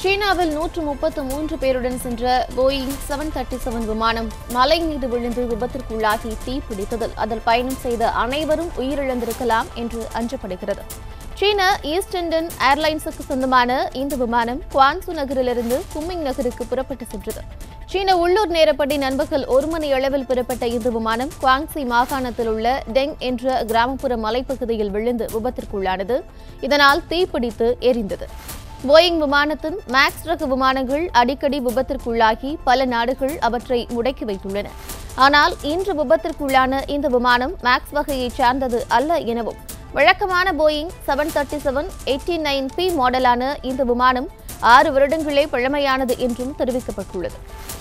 சீனாவில் நூற்று முப்பத்து மூன்று பேருடன் சென்ற போயிங் செவன் தேர்ட்டி செவன் விமானம் மலை மீது விழுந்து விபத்திற்குள்ளாகி தீ பிடித்ததில் அதில் பயணம் செய்த அனைவரும் உயிரிழந்திருக்கலாம் என்று அஞ்சப்படுகிறது சீன ஈஸ்ட் இண்டன் ஏர்லைன்ஸுக்கு சொந்தமான இந்த விமானம் குவான்சு நகரிலிருந்து கும்மிங் நகருக்கு புறப்பட்டு சென்றது சீன உள்ளூர் நேரப்படி நண்பகல் ஒரு மணி அளவில் புறப்பட்ட இந்த விமானம் குவாங்சி மாகாணத்தில் உள்ள டெங் என்ற கிராமப்புற மலைப்பகுதியில் விழுந்து விபத்திற்குள்ளானது இதனால் தீப்பிடித்து எரிந்தது போயிங் விமானத்தின் மேக்ஸ் ரக விமானங்கள் அடிக்கடி விபத்திற்குள்ளாகி பல நாடுகள் அவற்றை முடக்கி வைத்துள்ளன ஆனால் இன்று விபத்திற்குள்ளான இந்த விமானம் மேக்ஸ் வகையைச் சார்ந்தது அல்ல எனவும் வழக்கமான Boeing seven thirty seven eighty nine B மாடலான இந்த விமானம் ஆறு வருடங்களே பழமையானது என்றும் தெரிவிக்கப்பட்டுள்ளது